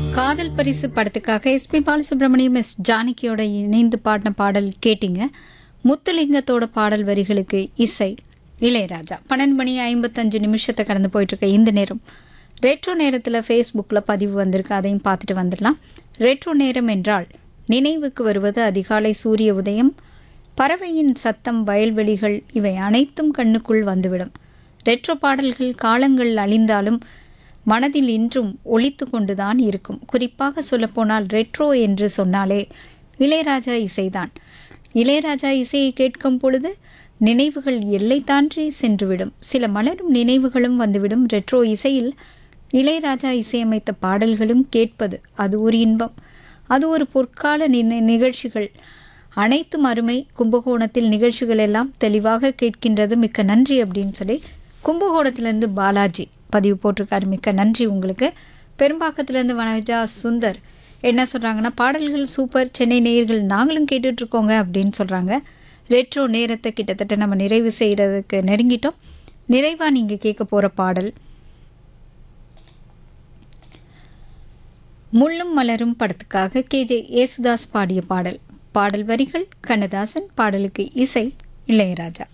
காதல் பரிசு படத்துக்காக எஸ்பி பாலசுப்ரமணியம் எஸ் ஜானகியோட இணைந்து பாடின பாடல் கேட்டிங்க முத்துலிங்கத்தோட பாடல் வரிகளுக்கு இசை இளையராஜா பன்னெண்டு மணி ஐம்பத்தஞ்சு நிமிஷத்தை கடந்து போயிட்டு இருக்க இந்த நேரம் ரெட்ரோ நேரத்தில் ஃபேஸ்புக்கில் பதிவு வந்திருக்கு அதையும் பார்த்துட்டு வந்துடலாம் ரெட்ரோ நேரம் என்றால் நினைவுக்கு வருவது அதிகாலை சூரிய உதயம் பறவையின் சத்தம் வயல்வெளிகள் இவை அனைத்தும் கண்ணுக்குள் வந்துவிடும் ரெட்ரோ பாடல்கள் காலங்கள் அழிந்தாலும் மனதில் இன்றும் ஒலித்து கொண்டுதான் இருக்கும் குறிப்பாக சொல்லப்போனால் ரெட்ரோ என்று சொன்னாலே இளையராஜா இசைதான் இளையராஜா இசையை கேட்கும் பொழுது நினைவுகள் எல்லை தாண்டி சென்றுவிடும் சில மலரும் நினைவுகளும் வந்துவிடும் ரெட்ரோ இசையில் இளையராஜா இசையமைத்த பாடல்களும் கேட்பது அது ஒரு இன்பம் அது ஒரு பொற்கால நினை- நிகழ்ச்சிகள் அனைத்தும் அருமை கும்பகோணத்தில் நிகழ்ச்சிகள் எல்லாம் தெளிவாக கேட்கின்றது மிக்க நன்றி அப்படின்னு சொல்லி கும்பகோணத்திலேருந்து பாலாஜி பதிவு போட்டிருக்காரு மிக்க நன்றி உங்களுக்கு பெரும்பாக்கத்துலேருந்து வனஜா சுந்தர் என்ன சொல்கிறாங்கன்னா பாடல்கள் சூப்பர் சென்னை நேயர்கள் நாங்களும் கேட்டுட்டு இருக்கோங்க அப்படின்னு சொல்கிறாங்க ரெட்ரோ நேரத்தை கிட்டத்தட்ட நம்ம நிறைவு செய்கிறதுக்கு நெருங்கிட்டோம் நிறைவாக நீங்கள் கேட்க போகிற பாடல் முள்ளும் மலரும் படத்துக்காக கேஜே யேசுதாஸ் பாடிய பாடல் பாடல் வரிகள் கண்ணதாசன் பாடலுக்கு இசை இளையராஜா